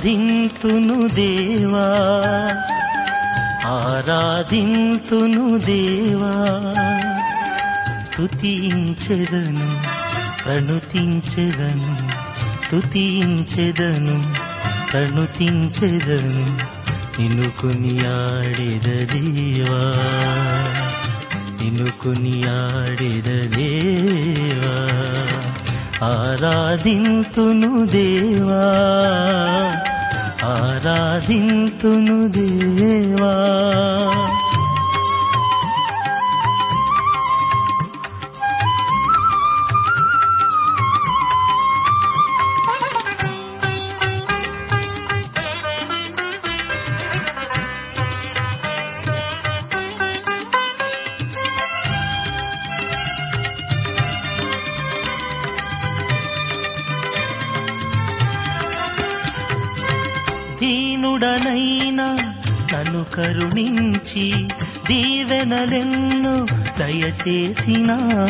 ఆరాధింతును దేవా ఆరాధింతును దేవా స్తుతించెదను ప్రణుతించెదను స్తుతించెదను ప్రణుతించెదను నిన్ను కొనియాడెద దేవా నిన్ను కొనియాడెద దేవా ఆరాధింతును దేవా ఆరాధింతును దేవా దీనుడనైనా నన్ను కరుణించి దీవెనలెన్నో దయచేసినావు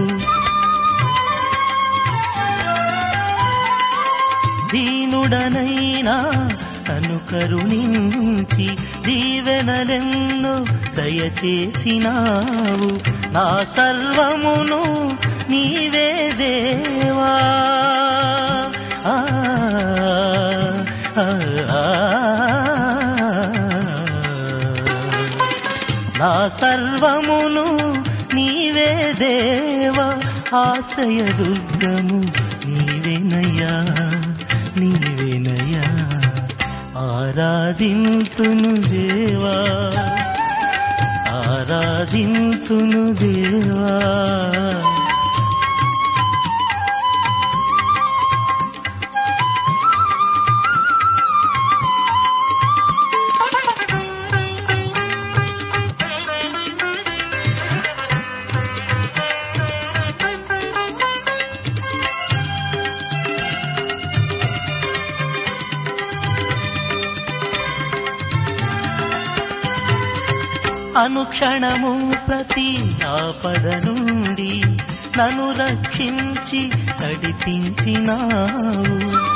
దీనుడనైనా నన్ను కరుణించి దీవెనలెన్నో దయచేసినావు నా సర్వమును నీవే దేవా ఆ, ఆ, ఆ. నా సర్వమును నీవే దేవా ఆశ్రయ దుర్గము నీవేనయ్యా నీవేనయ్యా ఆరాధింతును దేవా ఆరాధింతును దేవా అనుక్షణము ప్రతి ఆపద నుండి నన్ను రక్షించి నడిపించినావు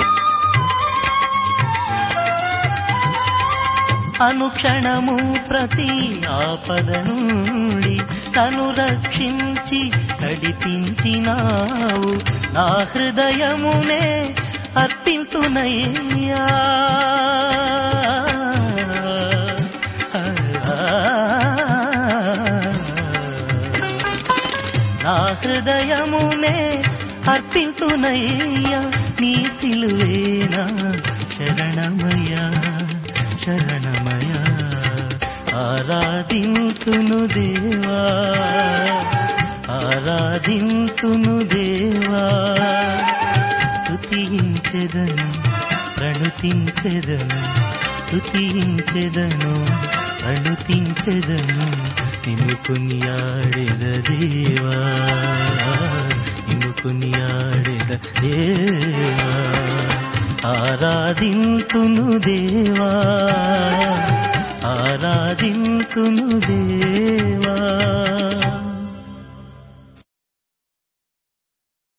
అనుక్షణము ప్రతి ఆపద నుండి నన్ను రక్షించి నడిపించినావు నా హృదయమునే అర్పింతునయ్యా నా హృదయమునే అర్పింతునయ్యా నీ సిలువేనా శరణమయ్యా శరణమయ్యా ఆరాధింతును దేవా ఆరాధింతును దేవా స్తుతించెదను ప్రణుతించెదను స్తుతించెదను ప్రణుతించెదను నిన్ను కొనియాడెద దేవా నిన్ను కొనియాడెద దేవా ఆరాధింతును దేవా ఆరాధింతును దేవా